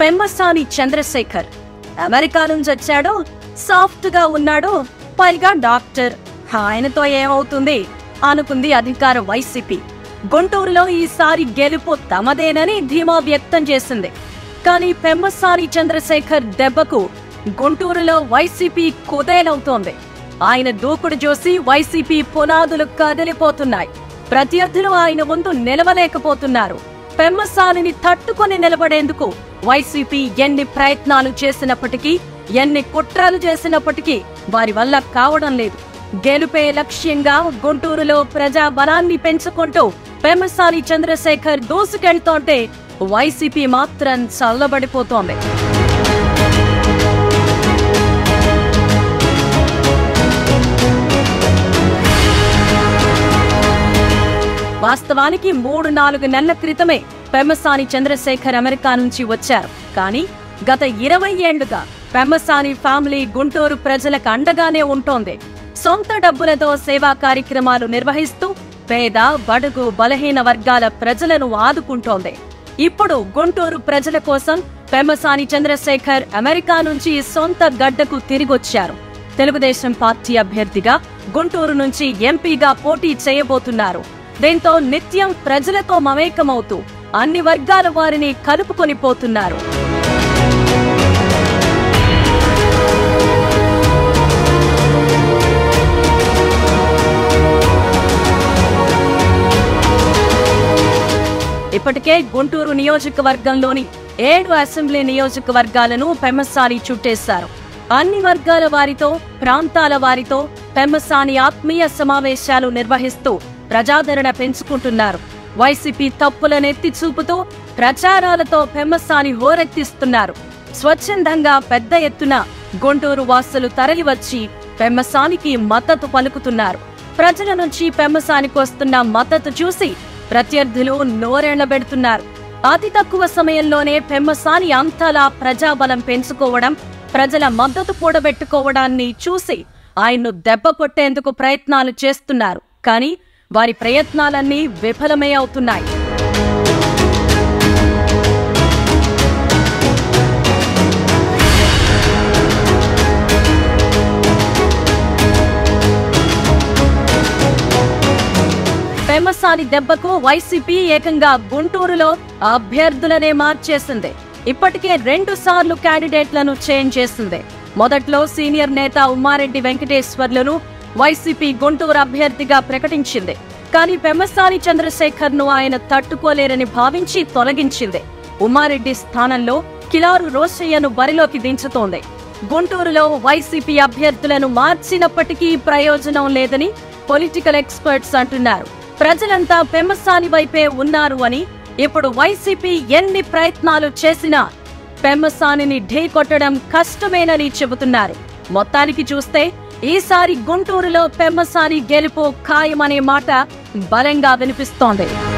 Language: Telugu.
పెమ్మసాని చంద్రశేఖర్ అమెరికా నుంచి వచ్చాడు సాఫ్ట్ గా ఉన్నాడు పైగా డాక్టర్ ఆయనతో ఏమవుతుంది అనుకుంది అధికార వైసీపీ గుంటూరులో ఈసారి గెలుపు తమదేనని ధీమా వ్యక్తం చేసింది కానీ పెమ్మసాని చంద్రశేఖర్ దెబ్బకు గుంటూరులో వైసీపీ కుదేలవుతోంది ఆయన దూకుడు చూసి వైసీపీ పునాదులు కదిలిపోతున్నాయి ప్రత్యర్థులు ఆయన ముందు నిలవలేకపోతున్నారు పెమ్మసానిని తట్టుకొని నిలబడేందుకు వైసీపీ ఎన్ని ప్రయత్నాలు చేసినప్పటికీ ఎన్ని కుట్రలు చేసినప్పటికీ వారి వల్ల కావడం లేదు గెలుపే లక్ష్యంగా గుంటూరులో ప్రజా బలాన్ని పెంచుకుంటూ పెమ్మసాని చంద్రశేఖర్ దూసుకెళ్తోంటే వైసీపీ మాత్రం చల్లబడిపోతోంది వాస్తవానికి మూడు నాలుగు నెలల క్రితమే పెమ్మసాని చంద్రశేఖర్ అమెరికా నుంచి వచ్చారు కానీ గత ఇరవై ఏళ్లుగా పెమ్మసాని ఫ్యామిలీ గుంటూరు ప్రజలకు అండగానే ఉంటోంది సొంత డబ్బులతో సేవా కార్యక్రమాలు నిర్వహిస్తూ పేద బడుగు బలహీన వర్గాల ప్రజలను ఆదుకుంటోంది ఇప్పుడు గుంటూరు ప్రజల కోసం పెమ్మసాని చంద్రశేఖర్ అమెరికా నుంచి సొంత గడ్డకు తిరిగొచ్చారు తెలుగుదేశం పార్టీ అభ్యర్థిగా గుంటూరు నుంచి ఎంపీగా పోటీ చేయబోతున్నారు దీంతో నిత్యం ప్రజలతో మమేకమవుతూ అన్ని వర్గాల వారిని కలుపుకొని పోతున్నారు ఇప్పటికే గుంటూరు నియోజకవర్గంలోని ఏడు అసెంబ్లీ నియోజకవర్గాలను పెమ్మసాని చుట్టేశారు అన్ని వర్గాల వారితో ప్రాంతాల వారితో పెమ్మసాని ఆత్మీయ సమావేశాలు నిర్వహిస్తూ ప్రజాదరణ పెంచుకుంటున్నారు వైసీపీ తప్పులనెత్తి చూపుతూ ప్రచారాలతో పెమ్మసాని హోరెత్తిస్తున్నారు స్వచ్ఛందంగా పెద్ద ఎత్తున గుంటూరు వాసులు తరలివచ్చి పెమ్మసానికి మద్దతు పలుకుతున్నారు ప్రజల నుంచి పెమ్మసానికి వస్తున్న మద్దతు చూసి ప్రత్యర్థులు నోరెళ్లబెడుతున్నారు అతి తక్కువ సమయంలోనే పెమ్మసాని అంతలా ప్రజాబలం పెంచుకోవడం ప్రజల మద్దతు కూడబెట్టుకోవడాన్ని చూసి ఆయన్ను దెబ్బ కొట్టేందుకు ప్రయత్నాలు చేస్తున్నారు కానీ వారి ప్రయత్నాలన్నీ విఫలమే అవుతున్నాయి పెమ్మసాని దెబ్బకు వైసీపీ ఏకంగా గుంటూరులో అభ్యర్థులనే మార్చేసింది ఇప్పటికే రెండు సార్లు క్యాండిడేట్లను చేంజ్ చేసింది మొదట్లో సీనియర్ నేత ఉమ్మారెడ్డి వెంకటేశ్వర్లను వైసీపీ గుంటూరు అభ్యర్థిగా ప్రకటించింది కానీ పెమ్మసాని చంద్రశేఖర్ ను ఆయన తట్టుకోలేరని భావించి తొలగించింది ఉమ్మారెడ్డి స్థానంలో కిలారు రోషయ్యను బరిలోకి దించుతోంది గుంటూరులో వైసీపీ అభ్యర్థులను మార్చినప్పటికీ ప్రయోజనం లేదని పొలిటికల్ ఎక్స్పర్ట్స్ అంటున్నారు ప్రజలంతా పెమ్మసాని వైపే ఉన్నారు అని ఇప్పుడు వైసీపీ ఎన్ని ప్రయత్నాలు చేసినా పెమ్మసానిని ఢీ కొట్టడం కష్టమేనని చెబుతున్నారు మొత్తానికి చూస్తే ఈసారి గుంటూరులో పెమ్మసాని గెలుపు ఖాయమనే మాట బలంగా వినిపిస్తోంది